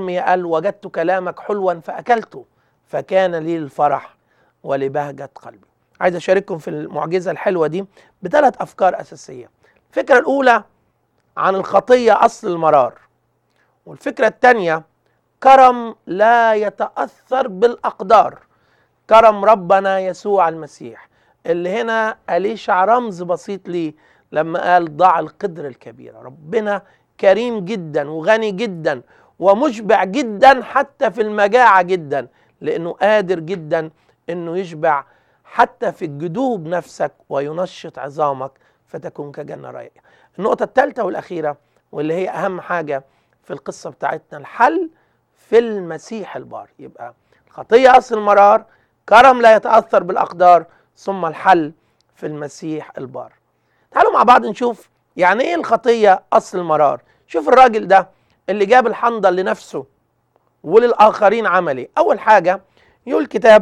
إرميا قال وجدت كلامك حلوا فأكلته فكان لي الفرح ولبهجة قلبي عايز أشارككم في المعجزة الحلوة دي بثلاث أفكار أساسية الفكرة الأولى عن الخطية أصل المرار والفكرة الثانية كرم لا يتأثر بالأقدار كرم ربنا يسوع المسيح اللي هنا أليشع رمز بسيط ليه لما قال ضع القدر الكبيرة ربنا كريم جدا وغني جدا ومشبع جدا حتى في المجاعة جدا لأنه قادر جدا أنه يشبع حتى في الجدوب نفسك وينشط عظامك فتكون كجنة رايقة النقطة الثالثة والأخيرة واللي هي أهم حاجة في القصة بتاعتنا الحل في المسيح البار يبقى الخطية أصل المرار كرم لا يتأثر بالأقدار ثم الحل في المسيح البار تعالوا مع بعض نشوف يعني ايه الخطية أصل المرار شوف الراجل ده اللي جاب الحنظل لنفسه وللآخرين عملي أول حاجة يقول الكتاب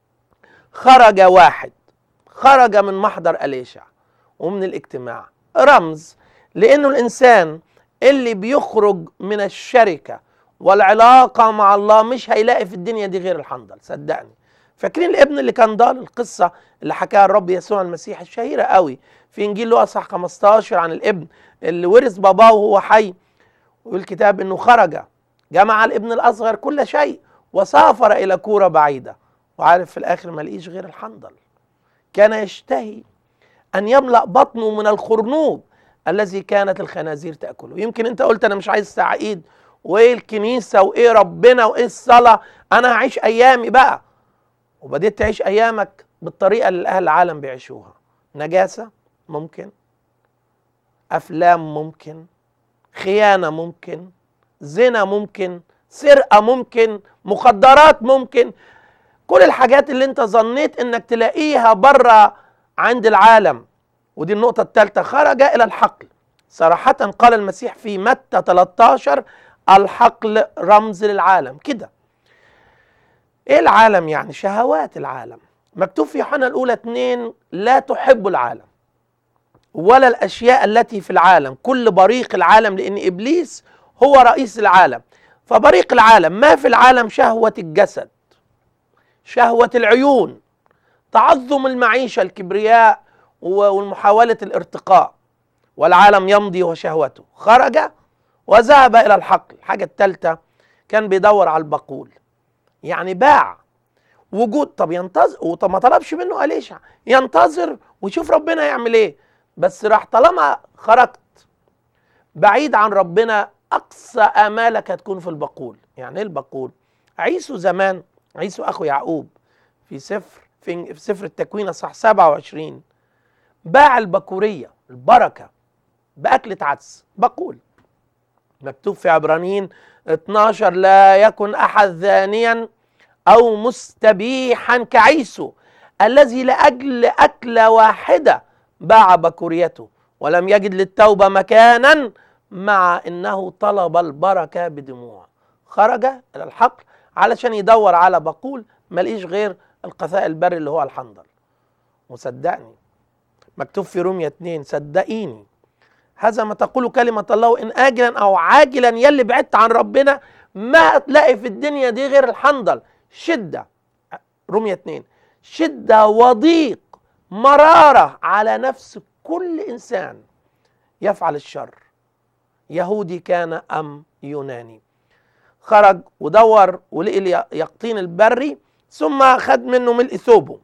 خرج واحد خرج من محضر أليشع ومن الاجتماع رمز لأنه الإنسان اللي بيخرج من الشركة والعلاقة مع الله مش هيلاقي في الدنيا دي غير الحنظل صدقني فاكرين الابن اللي كان ضال القصة اللي حكاها الرب يسوع المسيح الشهيرة قوي في إنجيل لوقا صح 15 عن الابن اللي ورث باباه وهو حي ويقول الكتاب إنه خرج جمع الابن الأصغر كل شيء وسافر إلى كورة بعيدة وعارف في الآخر ما لقيش غير الحنظل كان يشتهي أن يملأ بطنه من الخرنوب الذي كانت الخنازير تأكله يمكن أنت قلت أنا مش عايز تعقيد وإيه الكنيسة وإيه ربنا وإيه الصلاة أنا هعيش أيامي بقى وبديت تعيش أيامك بالطريقة اللي أهل العالم بيعيشوها نجاسة ممكن أفلام ممكن خيانة ممكن زنا ممكن سرقة ممكن مخدرات ممكن كل الحاجات اللي انت ظنيت انك تلاقيها بره عند العالم ودي النقطة الثالثة خرج إلى الحقل صراحة قال المسيح في متى 13 الحقل رمز للعالم كده ايه العالم يعني شهوات العالم مكتوب في يوحنا الأولى اتنين لا تحب العالم ولا الأشياء التي في العالم كل بريق العالم لأن إبليس هو رئيس العالم فبريق العالم ما في العالم شهوة الجسد شهوة العيون تعظم المعيشة الكبرياء والمحاولة الارتقاء والعالم يمضي وشهوته خرج وذهب إلى الحقل الحاجة الثالثة كان بيدور على البقول يعني باع وجود طب ينتظر وطب ما طلبش منه أليشع ينتظر ويشوف ربنا يعمل ايه بس راح طالما خرجت بعيد عن ربنا اقصى امالك هتكون في البقول يعني ايه البقول عيسو زمان عيسو اخو يعقوب في سفر في في سفر التكوين اصح 27 باع البكوريه البركه باكله عدس بقول مكتوب في عبرانيين 12 لا يكن احد ذانيا او مستبيحا كعيسو الذي لاجل اكله واحده باع بكوريته ولم يجد للتوبه مكانا مع انه طلب البركه بدموع خرج الى الحقل علشان يدور على بقول ملقيش غير القثاء البري اللي هو الحنظل وصدقني مكتوب في رومية 2 صدقيني هذا ما تقول كلمة الله إن آجلا أو عاجلا يلي بعدت عن ربنا ما هتلاقي في الدنيا دي غير الحنظل شدة رومية 2 شدة وضيق مرارة على نفس كل إنسان يفعل الشر يهودي كان أم يوناني خرج ودور ولقي اليقطين البري ثم خد منه ملء ثوبه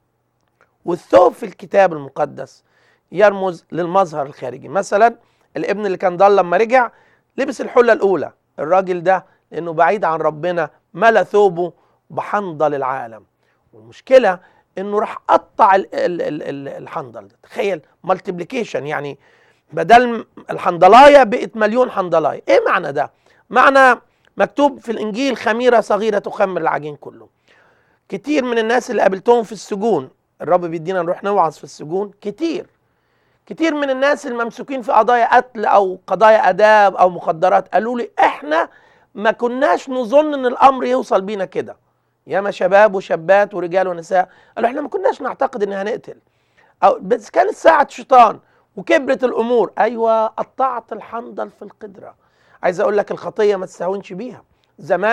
والثوب في الكتاب المقدس يرمز للمظهر الخارجي مثلا الابن اللي كان ضال لما رجع لبس الحله الاولى الراجل ده لانه بعيد عن ربنا ملا ثوبه بحنظل العالم والمشكله انه راح قطع ال ال ال ال الحنظل ده تخيل مالتيبليكيشن يعني بدل الحنظلايه بقت مليون حنظلايه ايه معنى ده معنى مكتوب في الانجيل خميره صغيره تخمر العجين كله كتير من الناس اللي قابلتهم في السجون الرب بيدينا نروح نوعظ في السجون كتير كتير من الناس الممسوكين في قضايا قتل او قضايا اداب او مخدرات قالوا لي احنا ما كناش نظن ان الامر يوصل بينا كده ياما شباب وشابات ورجال ونساء قالوا احنا ما كناش نعتقد ان هنقتل او بس كانت ساعه شيطان وكبرت الامور ايوه قطعت الحنظل في القدره عايز اقول لك الخطيه ما تستهونش بيها زمان